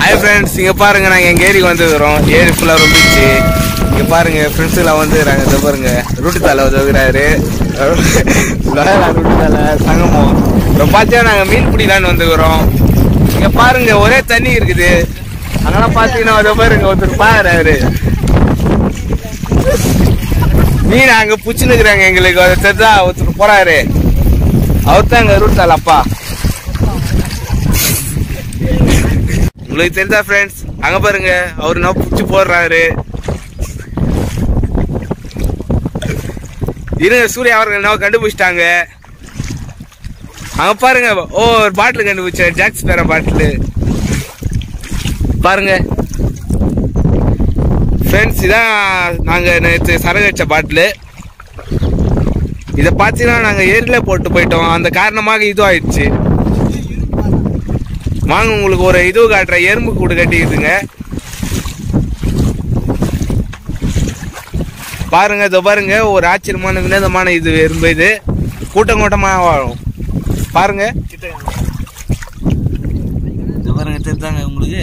Hi friends இங்கே பாருங்க நாங்கள் எங்கள் ஏரிக்கு வந்துருக்கிறோம் ஏரி ஃபுல்லாக ரொம்பிச்சு இங்கே பாருங்க ஃப்ரெண்ட்ஸ் எல்லாம் வந்துக்கிறாங்க இதை பாருங்க ரூட்டு தலை வந்துக்கிறாரு ரூட்டு தலை சங்கமம் இப்போ பார்த்தீங்கன்னா நாங்கள் மீன் பிடிக்கலான்னு வந்துக்கிறோம் இங்கே பாருங்க ஒரே தண்ணி இருக்குது அங்கெல்லாம் பார்த்தீங்கன்னா அதை பாருங்க ஒருத்தர் பாக்குறாரு மீன் அங்கே பிடிச்சினுக்குறாங்க எங்களுக்கு அதை தெரிஞ்சா ஒருத்தர் போறாரு அவர் தான் எங்கள் ரூட் தலை அப்பா உங்களுக்கு தெரிஞ்சா ஃப்ரெண்ட்ஸ் அங்க பாருங்க அவர் என்ன புடிச்சு போடுறாரு இருங்க சூர்யா அவர்கள் என்ன கண்டுபிடிச்சிட்டாங்க அங்க பாருங்க ஓ ஒரு பாட்டில் கண்டுபிடிச்சார் ஜாக்ஸ் பேர பாட்டில் பாருங்க ஃப்ரெண்ட்ஸ் இதான் நாங்க நேற்று சரகு வச்ச பாட்டில் இதை பார்த்தீங்கன்னா நாங்கள் ஏரியில போட்டு போயிட்டோம் அந்த காரணமாக இதுவும் ஆயிடுச்சு வாங்க உங்களுக்கு ஒரு இது காட்டுற எறும்பு கூடு கட்டிக்குதுங்க பாருங்க இதோ பாருங்க ஒரு ஆச்சரியமான வினோதமான இது எறும்பு இது கூட்டம் கூட்டமா வாழும் பாருங்க இதோ பாருங்க தெரிஞ்சாங்க உங்களுக்கு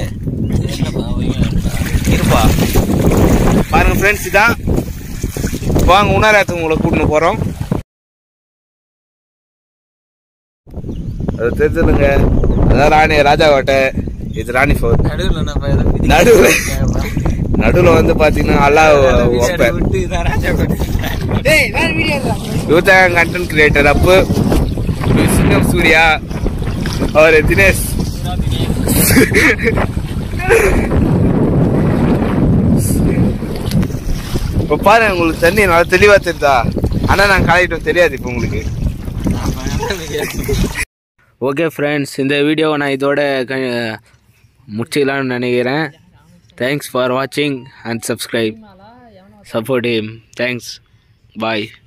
இருப்பா பாருங்க ஃப்ரெண்ட்ஸ் இதான் வாங்க உணராத்துக்கு உங்களை கூட்டின்னு போறோம் அது தெரிஞ்சுடுங்க அதான் ராணி ராஜா கோட்டை இது ராணி ஃபோர்ட் நடுவில் நம்ம ஏதோ நடுவுல நடுவுல வந்து பாத்தீங்கன்னா அல்லா வைப்பேன் விட்டு இதான் ராஜா கோட்டை. யூத் கண்டென்ட் கிரியேட்டர் அப்பு சிங்கம் சூர்யா அவர் தினேஷ் இப்போ பாருங்க உங்களுக்கு தண்ணி நல்லா தெளிவா தெரியுதா ஆனா நான் கலாயிட்டோம் தெரியாது இப்போ உங்களுக்கு ஓகே ஃப்ரெண்ட்ஸ் இந்த வீடியோவை நான் இதோட க முடிச்சிக்கலாம்னு நினைக்கிறேன் தேங்க்ஸ் ஃபார் வாட்சிங் and subscribe support him thanks bye